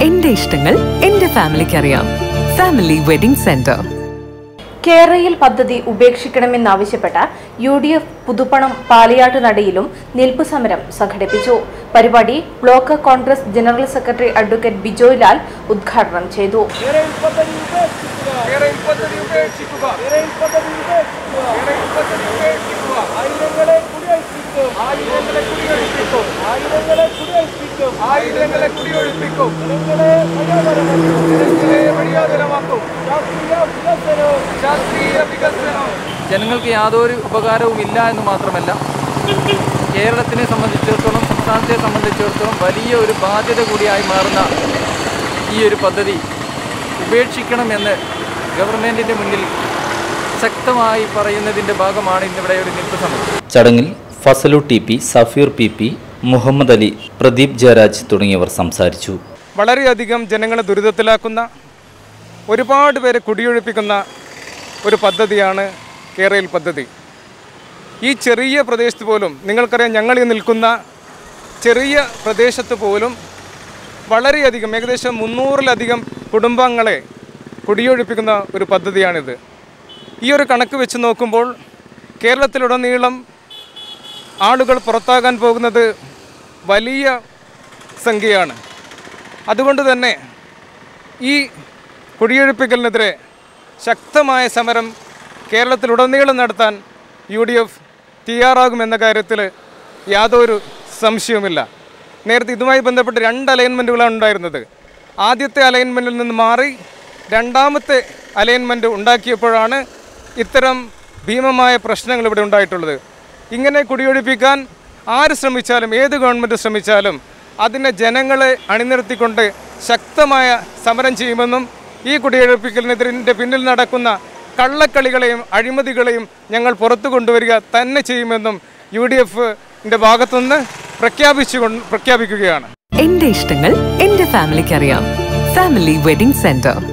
എന്റെ ഇഷ്ടങ്ങൾ എന്റെ ഫാമിലിക്ക് അറിയാം ഫാമിലി വെഡിംഗ് സെന്റർ കേരയിൽ പദ്ധതി ഉപേക്ഷിക്കണമെന്നാവശ്യപ്പെട്ട യു ഡി എഫ് പുതുപ്പണം പാലിയാട്ട് നടയിലും നിൽപ്പ് സമരം സംഘടിപ്പിച്ചു പരിപാടി block Congress general secretary advocate Bijoy Lal ഉദ്ഘാടനം ചെയ്തു കേരയിൽ പദ്ധതി ഉപേക്ഷിക്കുക കേരയിൽ പദ്ധതി ഉപേക്ഷിക്കുക കേരയിൽ പദ്ധതി ഉപേക്ഷിക്കുക കേരയിൽ പദ്ധതി ഉപേക്ഷിക്കുക ആയിരങ്ങളെ കുടിയൊഴിപ്പിക്കും ആയിരങ്ങളെ കുടിയൊഴിപ്പിക്കും ആയിരങ്ങളെ കുടിയൊഴിപ്പിക്കും ആയിരങ്ങളെ കുടിയൊഴിപ്പിക്കും ജനങ്ങളെ വഴിയാതരമാക്കും ജനങ്ങളെ വഴിയാതരമാക്കും ശാസ്ത്രീയ വികസനം ശാസ്ത്രീയ വികസനം ജനങ്ങൾക്ക് യാതൊരു ഉപകാരവും ഇല്ല എന്ന് മാത്രമല്ല കേരളത്തിനെ സംബന്ധിച്ചിടത്തോളം സംസ്ഥാനത്തെ സംബന്ധിച്ചിടത്തോളം വലിയ ഒരു ബാധ്യത കൂടിയായി മാറുന്ന ഈ ഒരു പദ്ധതി ഉപേക്ഷിക്കണമെന്ന് ഗവൺമെൻറ്റിൻ്റെ മുന്നിൽ ശക്തമായി പറയുന്നതിൻ്റെ ഭാഗമാണ് ഇന്നിവിടെ ഒരു നിൽപ്പ് സമരം ചടങ്ങിൽ Fasalu T P Safeer P P Muhammad Ali Pradeep Jayaraj തുടങ്ങിയവർ സംസാരിച്ചു വളരെയധികം ജനങ്ങളെ ദുരിതത്തിലാക്കുന്ന ഒരുപാട് പേരെ കുടിയൊഴിപ്പിക്കുന്ന ഒരു പദ്ധതിയാണ് കേരയിൽ പദ്ധതി ഈ ചെറിയ പ്രദേശത്ത് പോലും നിങ്ങൾക്കറിയാം ഞങ്ങൾ ഈ നിൽക്കുന്ന ചെറിയ പ്രദേശത്ത് പോലും വളരെയധികം ഏകദേശം മുന്നൂറിലധികം കുടുംബങ്ങളെ കുടിയൊഴിപ്പിക്കുന്ന ഒരു പദ്ധതിയാണിത് ഈ ഒരു കണക്ക് വെച്ച് നോക്കുമ്പോൾ കേരളത്തിലുടനീളം ആളുകൾ പുറത്താകാൻ പോകുന്നത് വലിയ സംഖ്യയാണ് അതുകൊണ്ട് തന്നെ ഈ കുടിയൊഴിപ്പിക്കലിനെതിരെ ശക്തമായ സമരം കേരളത്തിലുടനീളം നടത്താൻ യു ഡി എഫ് തയ്യാറാകുമെന്ന കാര്യത്തിൽ യാതൊരു സംശയവുമില്ല നേരത്തെ ഇതുമായി ബന്ധപ്പെട്ട് രണ്ട് അലൈൻമെൻറ്റുകളാണ് ഉണ്ടായിരുന്നത് ആദ്യത്തെ അലൈൻമെൻറ്റിൽ നിന്ന് മാറി രണ്ടാമത്തെ അലൈൻമെൻറ്റ് ഉണ്ടാക്കിയപ്പോഴാണ് ഇത്തരം ഭീമമായ പ്രശ്നങ്ങൾ ഇവിടെ ഉണ്ടായിട്ടുള്ളത് ഇങ്ങനെ കുടിയൊഴിപ്പിക്കാൻ ആര് ശ്രമിച്ചാലും ഏത് ഗവൺമെൻറ് ശ്രമിച്ചാലും അതിനെ ജനങ്ങളെ അണിനിർത്തിക്കൊണ്ട് ശക്തമായ സമരം ചെയ്യുമെന്നും ഈ കുടിയൊഴിപ്പിക്കലിനെതിരെ പിന്നിൽ നടക്കുന്ന കള്ളക്കളികളെയും അഴിമതികളെയും ഞങ്ങൾ പുറത്തു കൊണ്ടുവരിക തന്നെ ചെയ്യുമെന്നും യു ഡി എഫിൻ്റെ ഭാഗത്തുനിന്ന് പ്രഖ്യാപിച്ചു പ്രഖ്യാപിക്കുകയാണ് എന്റെ ഇഷ്ടങ്ങൾ എന്റെ ഫാമിലിക്ക് അറിയാം ഫാമിലി വെഡിംഗ് സെന്റർ